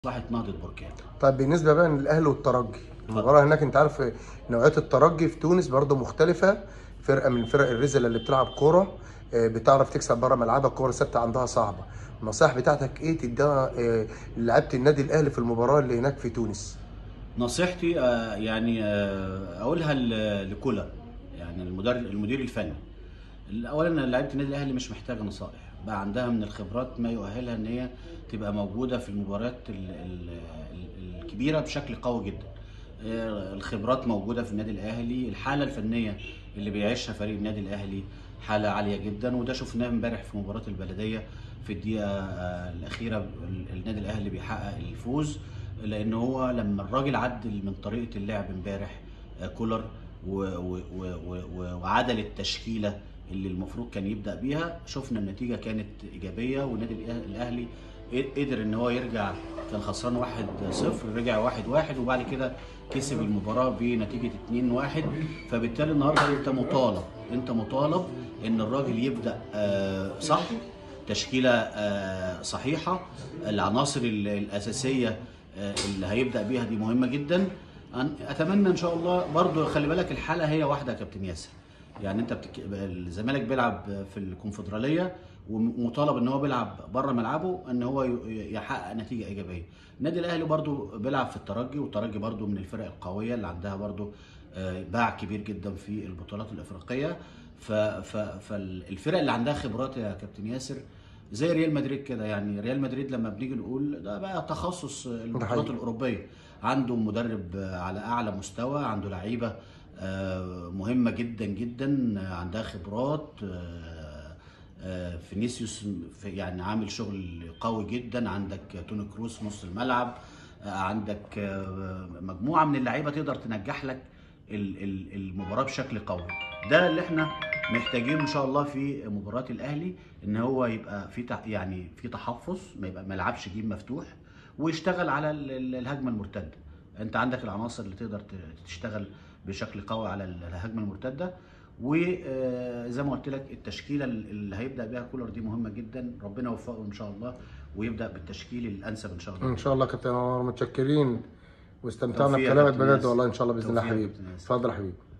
مصلحه نهضه بركان طيب بالنسبه بقى للاهلي والترجي المباراه هناك انت عارف نوعيه الترجي في تونس برضه مختلفه فرقه من فرق الرزله اللي بتلعب كوره آه، بتعرف تكسب بره ملعبها الكوره ثابته عندها صعبه النصائح بتاعتك ايه تديها آه، لعيبه النادي الاهلي في المباراه اللي هناك في تونس نصيحتي آه، يعني آه، اقولها ل- لكولر يعني المدرب المدير الفني اولا لعيبه النادي الاهلي مش محتاجه نصائح بقى عندها من الخبرات ما يؤهلها ان هي تبقى موجوده في المباريات ال- ال- ال- الكبيره بشكل قوي جدا آه، الخبرات موجوده في النادي الاهلي الحاله الفنيه اللي بيعيشها فريق النادي الاهلي حاله عاليه جدا وده شفناه امبارح في مباراه البلديه في الدقيقه آه، الاخيره ال- النادي الاهلي بيحقق الفوز لان هو لما الراجل عدل من طريقه اللعب امبارح آه، كولر و- و- و- و- و- وعدل التشكيله اللي المفروض كان يبدا بيها شفنا النتيجه كانت ايجابيه والنادي الأه- الاهلي قدر ان هو يرجع كان خسران 1-0 رجع 1-1 وبعد كده كسب المباراه بنتيجه 2-1 فبالتالي النهارده انت مطالب انت مطالب ان الراجل يبدا آه، صح تشكيله آه، صحيحه العناصر ال- الاساسيه آه، اللي هيبدا بيها دي مهمه جدا أن- اتمنى ان شاء الله برضو خلي بالك الحاله هي واحده يا كابتن ياسر يعني انت بتك... الزمالك بيلعب في الكونفدراليه ومطالب ان هو بيلعب بره ملعبه ان هو ي- يحقق نتيجه ايجابيه النادي الاهلي برضو بيلعب في الترجي والترجي برضو من الفرق القويه اللي عندها برضو آه، باع كبير جدا في البطولات الافريقيه ف... ف... فالفرق اللي عندها خبرات يا كابتن ياسر زي ريال مدريد كده يعني ريال مدريد لما بنيجي نقول ده بقى تخصص البطولات حقيقي. الاوروبيه عنده مدرب على اعلى مستوى عنده لعيبه آه، مهمه جدا جدا آه، عندها خبرات آه، آه، فينيسيوس في- يعني عامل شغل قوي جدا عندك توني كروس في نص الملعب آه، عندك آه، مجموعه من اللعيبه تقدر تنجح لك ال- ال- المباراه بشكل قوي ده اللي احنا محتاجينه ان شاء الله في مباراه الاهلي ان هو يبقى في تع- يعني في تحفظ ما يبقى ما يلعبش جيم مفتوح ويشتغل على ال- ال- الهجمه المرتده انت عندك العناصر اللي تقدر ت- تشتغل بشكل قوي على ال- الهجمه المرتده وزي ما قلت لك التشكيله اللي هيبدا بيها كولر دي مهمه جدا ربنا يوفقه ان شاء الله ويبدا بالتشكيل الانسب ان شاء الله ان شاء الله كابتن عمر متشكرين واستمتعنا توفيق يا بكلامك كابتن بجد ياسر. والله ان شاء الله باذن الله توفيق يا حبيبي كابتن ياسر. اتفضل يا حبيبي